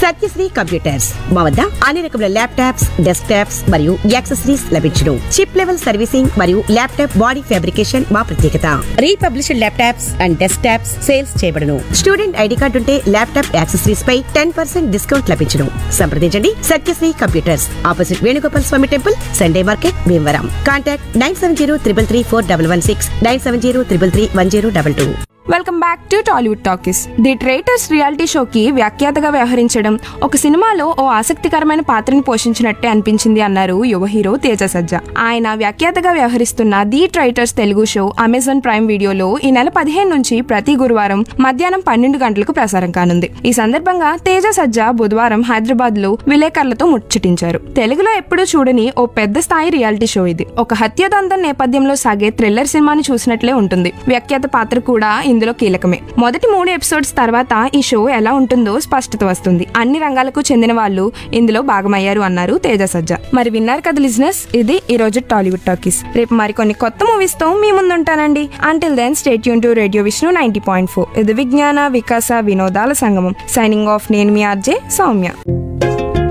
Satyasri computers మా వద్ద అన్ని రకముల ల్యాప్టాప్స్ డెస్క్ టాప్స్ మరియు యాక్సెసరీస్ లభించును చిప్ లెవెల్ సర్వీసింగ్ మరియు ల్యాప్టాప్ బాడీ ఫ్యాబ్రికేషన్ మా ప్రత్యేకత refurbished laptops and desktops sales చేయబడును స్టూడెంట్ ఐడి కార్డు ఉంటే ల్యాప్టాప్ యాక్సెసరీస్ పై టెన్ పర్సెంట్ డిస్కౌంట్ లభించును సంప్రదించండి Satyasri computers opposite Venugopal Swamy temple Sunday market Bhimavaram contact nine seven zero triple three four double one six nine seven zero triple three one zero double two welcome back to Tollywood talkies the traitors reality షోకి వ్యాఖ్యాతగా వ్యవహరించడం ఒక సినిమాలో ఓ ఆసక్తికరమైన పాత్రని పోషించినట్టే అనిపించింది అన్నారు యువ హీరో తేజ సజ్జ ఆయన వ్యాఖ్యాతగా వ్యవహరిస్తున్న the traitors Telugu show Amazon Prime వీడియోలో ఈ నెల పదిహేను నుంచి ప్రతి గురువారం మధ్యాహ్నం పన్నెండు గంటలకు ప్రసారం కానుంది ఈ సందర్భంగా తేజ సజ్జ బుధవారం హైదరాబాద్ లో విలేకరులతో ముచ్చటించారు తెలుగులో ఎప్పుడూ చూడని ఓ పెద్ద స్థాయి రియాలిటీ షో ఇది ఒక హత్యదంతం నేపథ్యంలో సాగే థ్రిల్లర్ సినిమాని చూసినట్లే ఉంటుంది వ్యాఖ్యాత పాత్ర కూడా ఇందులో కీలకమే మొదటి మూడు ఎపిసోడ్స్ తర్వాత ఈ షో ఎలా ఉంటుందో స్పష్టత వస్తుంది అన్ని రంగాలకు చెందిన వాళ్ళు ఇందులో భాగమయ్యారు అన్నారు తేజ సజ్జ మరి విన్నారు కదా లిజినెస్ ఇది ఈ రోజు టాలీవుడ్ టాకీస్ రేపు మరికొన్ని కొత్త మూవీస్ తో మీ ముందుంటానండి అంటిల్ దెన్ స్టేట్ యూన్ to radio Vishnu ninety point four ఇది విజ్ఞాన వికాస వినోదాల సంగమం సైనింగ్ ఆఫ్ నేను మీ ఆర్జే సౌమ్య